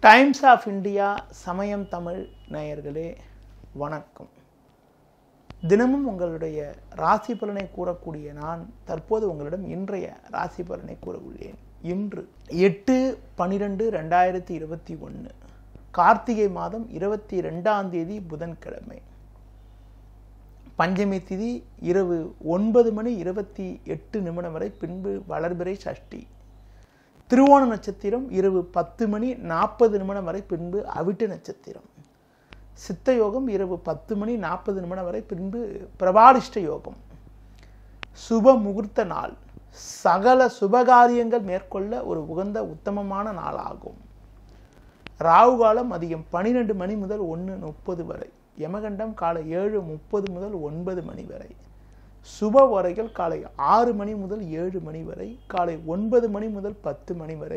times of India சமயம் தமிழ் நேயர்களே வணக்கம் தினமும் உங்களுடைய ராசி பலனை கூறக்கூடிய நான் தற்போது உங்களிடம் இன்றைய ராசி பலனை கூற உள்ளேன் இன்று எட்டு பனிரெண்டு ரெண்டாயிரத்தி இருபத்தி ஒன்று கார்த்திகை மாதம் இருபத்தி ரெண்டாம் தேதி புதன்கிழமை பஞ்சமி திதி இரவு ஒன்பது மணி இருபத்தி எட்டு நிமிடம் வரை பின்பு வளர்பிறை சஷ்டி திருவோண நட்சத்திரம் இரவு பத்து மணி நாற்பது நிமிடம் வரை பின்பு அவிட்ட நட்சத்திரம் சித்த யோகம் இரவு பத்து மணி நாற்பது நிமிடம் வரை பின்பு பிரபாலிஷ்ட யோகம் சுப முகூர்த்த நாள் சகல சுபகாரியங்கள் மேற்கொள்ள ஒரு உகந்த உத்தமமான நாளாகும் ராகு காலம் மதியம் பனிரெண்டு மணி முதல் ஒன்று முப்பது வரை யமகண்டம் காலை ஏழு முப்பது முதல் ஒன்பது மணி வரை சுப வரைகள் காலை ஆறு மணி முதல் ஏழு மணி வரை காலை ஒன்பது மணி முதல் பத்து மணி வரை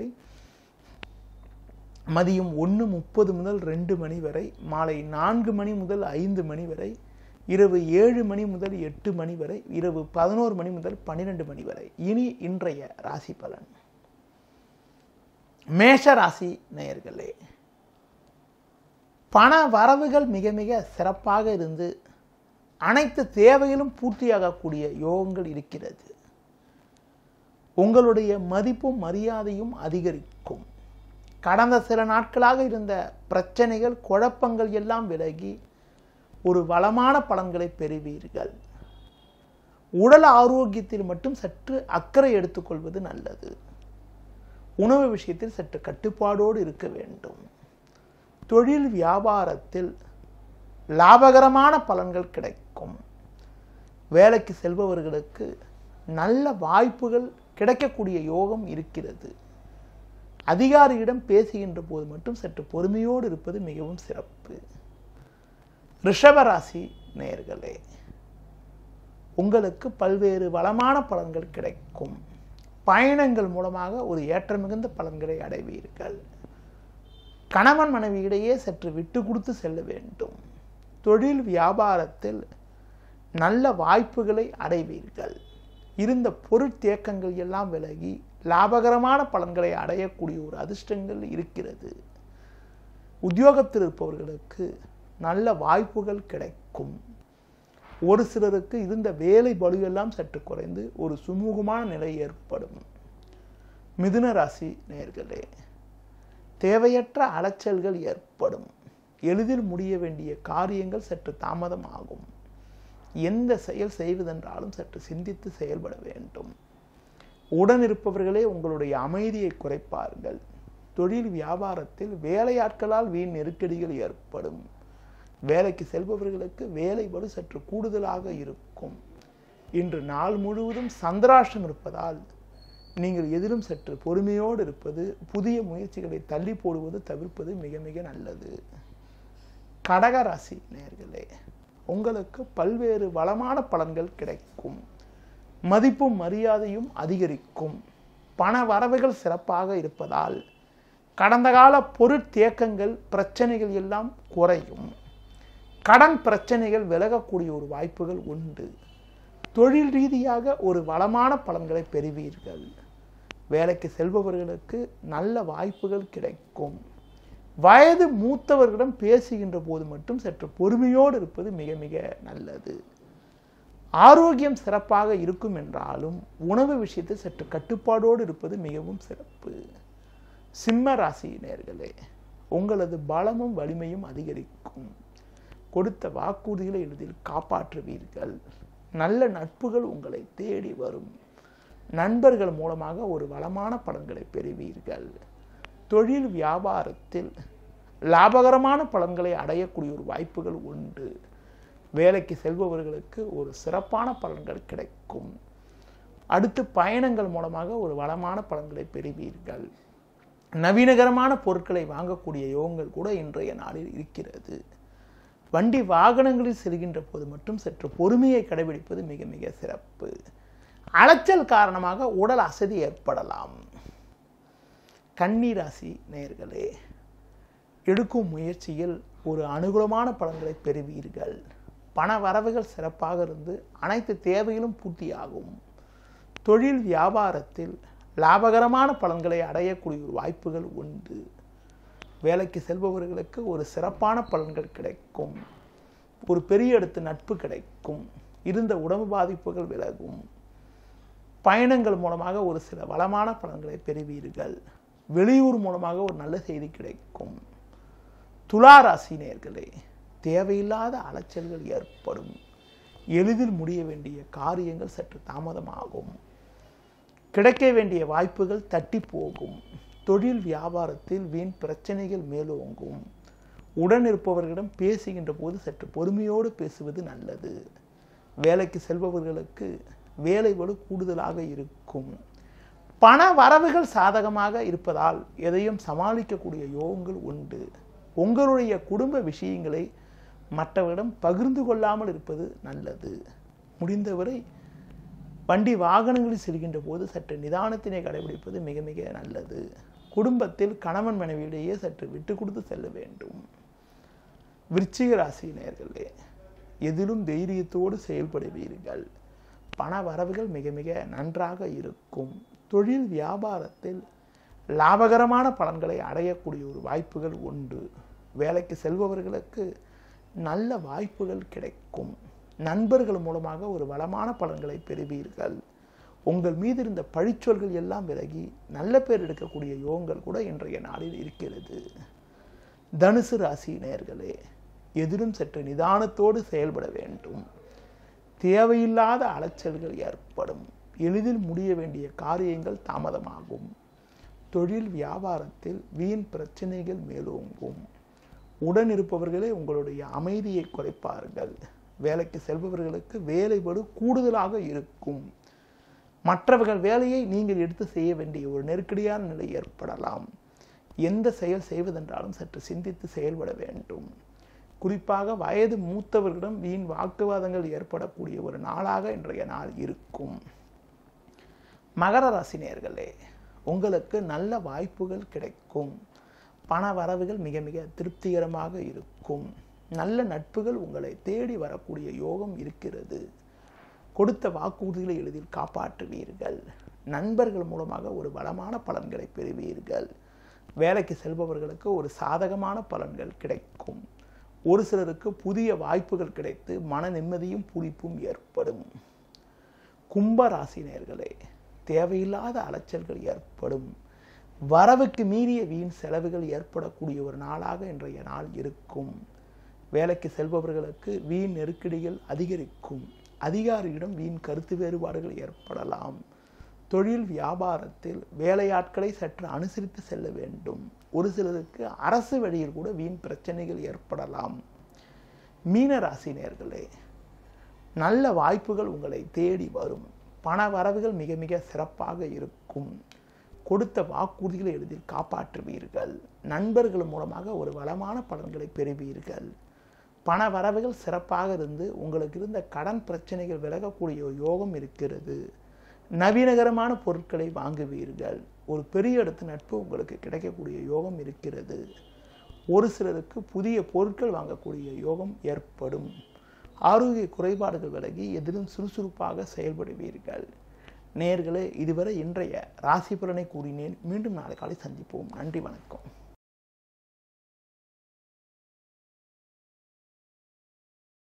மதியம் ஒன்று முப்பது முதல் ரெண்டு மணி வரை மாலை நான்கு மணி முதல் ஐந்து மணி வரை இரவு ஏழு மணி முதல் எட்டு மணி வரை இரவு பதினோரு மணி முதல் பன்னிரெண்டு மணி வரை இனி இன்றைய ராசி பலன் மேஷ ராசி நேயர்களே பண வரவுகள் மிக மிக சிறப்பாக இருந்து அனைத்து தேவைகளும் பூர்த்தியாகக்கூடிய யோகங்கள் இருக்கிறது உங்களுடைய மதிப்பும் மரியாதையும் அதிகரிக்கும் கடந்த சில நாட்களாக இருந்த பிரச்சனைகள் குழப்பங்கள் எல்லாம் விலகி ஒரு வளமான பலன்களை பெறுவீர்கள் உடல் ஆரோக்கியத்தில் மட்டும் சற்று அக்கறை எடுத்துக்கொள்வது நல்லது உணவு விஷயத்தில் சற்று கட்டுப்பாடோடு இருக்க வேண்டும் தொழில் வியாபாரத்தில் லாபகரமான பலன்கள் கிடைக்கும் வேலைக்கு செல்பவர்களுக்கு நல்ல வாய்ப்புகள் கிடைக்கக்கூடிய யோகம் இருக்கிறது அதிகாரியிடம் பேசுகின்ற போது மட்டும் சற்று பொறுமையோடு இருப்பது மிகவும் சிறப்பு ரிஷபராசி நேர்களே உங்களுக்கு பல்வேறு வளமான பலன்கள் கிடைக்கும் பயணங்கள் மூலமாக ஒரு ஏற்ற மிகுந்த பலன்களை அடைவீர்கள் கணவன் மனைவியிடையே சற்று விட்டு கொடுத்து செல்ல வேண்டும் தொழில் வியாபாரத்தில் நல்ல வாய்ப்புகளை அடைவீர்கள் இருந்த பொருட்தேக்கங்கள் எல்லாம் விலகி லாபகரமான பலன்களை அடையக்கூடிய ஒரு அதிர்ஷ்டங்கள் இருக்கிறது உத்தியோகத்தில் இருப்பவர்களுக்கு நல்ல வாய்ப்புகள் கிடைக்கும் ஒரு சிலருக்கு இருந்த வேலை பலுவெல்லாம் சற்று குறைந்து ஒரு சுமூகமான நிலை ஏற்படும் மிதுன ராசி நேர்களே தேவையற்ற அலைச்சல்கள் ஏற்படும் எளிதில் முடிய வேண்டிய காரியங்கள் சற்று தாமதமாகும் எந்த செயல் செய்வதென்றாலும் சற்று சிந்தித்து செயல்பட வேண்டும் உடன் இருப்பவர்களே உங்களுடைய அமைதியை குறைப்பார்கள் தொழில் வியாபாரத்தில் வேலையாட்களால் வீண் நெருக்கடிகள் ஏற்படும் வேலைக்கு செல்பவர்களுக்கு வேலை படு சற்று கூடுதலாக இருக்கும் இன்று நாள் முழுவதும் சந்திராஷ்டம் இருப்பதால் நீங்கள் எதிலும் சற்று பொறுமையோடு இருப்பது புதிய முயற்சிகளை தள்ளி போடுவது தவிர்ப்பது மிக மிக நல்லது கடகராசி நேர்களே உங்களுக்கு பல்வேறு வளமான பலன்கள் கிடைக்கும் மதிப்பும் மரியாதையும் அதிகரிக்கும் பண வரவுகள் சிறப்பாக இருப்பதால் கடந்த கால பொருட்தேக்கங்கள் பிரச்சனைகள் எல்லாம் குறையும் கடன் பிரச்சனைகள் விலகக்கூடிய ஒரு வாய்ப்புகள் உண்டு தொழில் ரீதியாக ஒரு வளமான பலன்களை பெறுவீர்கள் வேலைக்கு செல்பவர்களுக்கு நல்ல வாய்ப்புகள் கிடைக்கும் வயது மூத்தவர்களிடம் பேசுகின்ற போது மட்டும் சற்று பொறுமையோடு இருப்பது மிக மிக நல்லது ஆரோக்கியம் சிறப்பாக இருக்கும் என்றாலும் உணவு விஷயத்தில் சற்று கட்டுப்பாடோடு இருப்பது மிகவும் சிறப்பு சிம்ம ராசி நேர்களே உங்களது பலமும் வலிமையும் அதிகரிக்கும் கொடுத்த வாக்குறுதிகளை எளிதில் காப்பாற்றுவீர்கள் நல்ல நட்புகள் உங்களை தேடி வரும் நண்பர்கள் மூலமாக ஒரு வளமான பலன்களை பெறுவீர்கள் தொழில் வியாபாரத்தில் லாபகரமான பலன்களை அடையக்கூடிய ஒரு வாய்ப்புகள் உண்டு வேலைக்கு செல்பவர்களுக்கு ஒரு சிறப்பான பலன்கள் கிடைக்கும் அடுத்து பயணங்கள் மூலமாக ஒரு வளமான பலன்களை பெறுவீர்கள் நவீனகரமான பொருட்களை வாங்கக்கூடிய யோகங்கள் கூட இன்றைய நாளில் இருக்கிறது வண்டி வாகனங்களில் செல்கின்ற போது மட்டும் சற்று பொறுமையை கடைபிடிப்பது மிக மிக சிறப்பு அலைச்சல் காரணமாக உடல் அசதி ஏற்படலாம் கன்னிராசி நேர்களே எடுக்கும் முயற்சியில் ஒரு அனுகூலமான பலன்களை பெறுவீர்கள் பண வரவுகள் சிறப்பாக இருந்து அனைத்து தேவைகளும் பூர்த்தியாகும் தொழில் வியாபாரத்தில் லாபகரமான பலன்களை அடையக்கூடிய ஒரு வாய்ப்புகள் உண்டு வேலைக்கு செல்பவர்களுக்கு ஒரு சிறப்பான பலன்கள் கிடைக்கும் ஒரு பெரிய இடத்து நட்பு கிடைக்கும் இருந்த உடம்பு பாதிப்புகள் விலகும் பயணங்கள் மூலமாக ஒரு சில வளமான பலன்களை பெறுவீர்கள் வெளியூர் மூலமாக ஒரு நல்ல செய்தி கிடைக்கும் துலா ராசி நேர்களே தேவையில்லாத அலைச்சல்கள் ஏற்படும் எளிதில் முடிய வேண்டிய காரியங்கள் சற்று தாமதமாகும் கிடைக்க வேண்டிய வாய்ப்புகள் தட்டி போகும் தொழில் வியாபாரத்தில் வீண் பிரச்சனைகள் மேலோங்கும் உடன் இருப்பவர்களிடம் பேசுகின்ற போது சற்று பொறுமையோடு பேசுவது நல்லது வேலைக்கு செல்பவர்களுக்கு வேலை வலு கூடுதலாக இருக்கும் பண வரவுகள் சாதகமாக இருப்பதால் எதையும் சமாளிக்கக்கூடிய யோகங்கள் உண்டு உங்களுடைய குடும்ப விஷயங்களை மற்றவரிடம் பகிர்ந்து கொள்ளாமல் இருப்பது நல்லது முடிந்தவரை வண்டி வாகனங்களில் செல்கின்ற போது சற்று நிதானத்தினை கடைபிடிப்பது மிக மிக நல்லது குடும்பத்தில் கணவன் மனைவியிடையே சற்று விட்டு கொடுத்து செல்ல வேண்டும் விருச்சிக ராசி நேர்களே எதிலும் தைரியத்தோடு செயல்படுவீர்கள் பண வரவுகள் மிக மிக நன்றாக இருக்கும் தொழில் வியாபாரத்தில் லாபகரமான பலன்களை அடையக்கூடிய ஒரு வாய்ப்புகள் உண்டு வேலைக்கு செல்பவர்களுக்கு நல்ல வாய்ப்புகள் கிடைக்கும் நண்பர்கள் மூலமாக ஒரு வளமான பலன்களை பெறுவீர்கள் உங்கள் மீது இருந்த பழிச்சொல்கள் எல்லாம் விலகி நல்ல பேர் எடுக்கக்கூடிய யோகங்கள் கூட இன்றைய நாளில் இருக்கிறது தனுசு ராசி நேர்களே எதிலும் சற்று நிதானத்தோடு செயல்பட வேண்டும் தேவையில்லாத அலைச்சல்கள் ஏற்படும் எளிதில் முடிய வேண்டிய காரியங்கள் தாமதமாகும் தொழில் வியாபாரத்தில் வீண் பிரச்சனைகள் மேலோங்கும் உடன் இருப்பவர்களே உங்களுடைய அமைதியை குறைப்பார்கள் வேலைக்கு செல்பவர்களுக்கு வேலை படு கூடுதலாக இருக்கும் மற்றவர்கள் வேலையை நீங்கள் எடுத்து செய்ய வேண்டிய ஒரு நெருக்கடியான நிலை ஏற்படலாம் எந்த செயல் செய்வதென்றாலும் சற்று சிந்தித்து செயல்பட வேண்டும் குறிப்பாக வயது மூத்தவர்களிடம் வீண் வாக்குவாதங்கள் ஏற்படக்கூடிய ஒரு நாளாக இன்றைய நாள் இருக்கும் மகர ராசினியர்களே உங்களுக்கு நல்ல வாய்ப்புகள் கிடைக்கும் பண வரவுகள் மிக மிக திருப்திகரமாக இருக்கும் நல்ல நட்புகள் உங்களை தேடி வரக்கூடிய யோகம் இருக்கிறது கொடுத்த வாக்குறுதிகளை எளிதில் காப்பாற்றுவீர்கள் நண்பர்கள் மூலமாக ஒரு வளமான பலன்களை பெறுவீர்கள் வேலைக்கு செல்பவர்களுக்கு ஒரு சாதகமான பலன்கள் கிடைக்கும் ஒரு சிலருக்கு புதிய வாய்ப்புகள் கிடைத்து மன நிம்மதியும் புளிப்பும் ஏற்படும் கும்ப ராசினியர்களே தேவையில்லாத அலைச்சல்கள் ஏற்படும் வரவுக்கு மீறிய வீண் செலவுகள் ஏற்படக்கூடிய ஒரு நாளாக இன்றைய நாள் இருக்கும் வேலைக்கு செல்பவர்களுக்கு வீண் நெருக்கடிகள் அதிகரிக்கும் அதிகாரியிடம் வீண் கருத்து வேறுபாடுகள் ஏற்படலாம் தொழில் வியாபாரத்தில் வேலையாட்களை சற்று அனுசரித்து செல்ல வேண்டும் ஒரு சிலருக்கு அரசு வழியில் கூட வீண் பிரச்சனைகள் ஏற்படலாம் மீன ராசினியர்களே நல்ல வாய்ப்புகள் உங்களை தேடி வரும் பண வரவுகள் மிக மிக சிறப்பாக இருக்கும் கொடுத்த வாக்குறுதிகளை எளிதில் காப்பாற்றுவீர்கள் நண்பர்கள் மூலமாக ஒரு வளமான பலன்களை பெறுவீர்கள் பண வரவுகள் சிறப்பாக இருந்து உங்களுக்கு இருந்த கடன் பிரச்சனைகள் விலகக்கூடிய ஒரு யோகம் இருக்கிறது நவீனகரமான பொருட்களை வாங்குவீர்கள் ஒரு பெரிய இடத்து நட்பு உங்களுக்கு கிடைக்கக்கூடிய யோகம் இருக்கிறது ஒரு சிலருக்கு புதிய பொருட்கள் வாங்கக்கூடிய யோகம் ஏற்படும் ஆரோக்கிய குறைபாடுகள் விலகி எதிலும் சுறுசுறுப்பாக செயல்படுவீர்கள் நேர்களே இதுவரை இன்றைய ராசி பலனை கூறினேன் மீண்டும் நாளை காலை சந்திப்போம் நன்றி வணக்கம்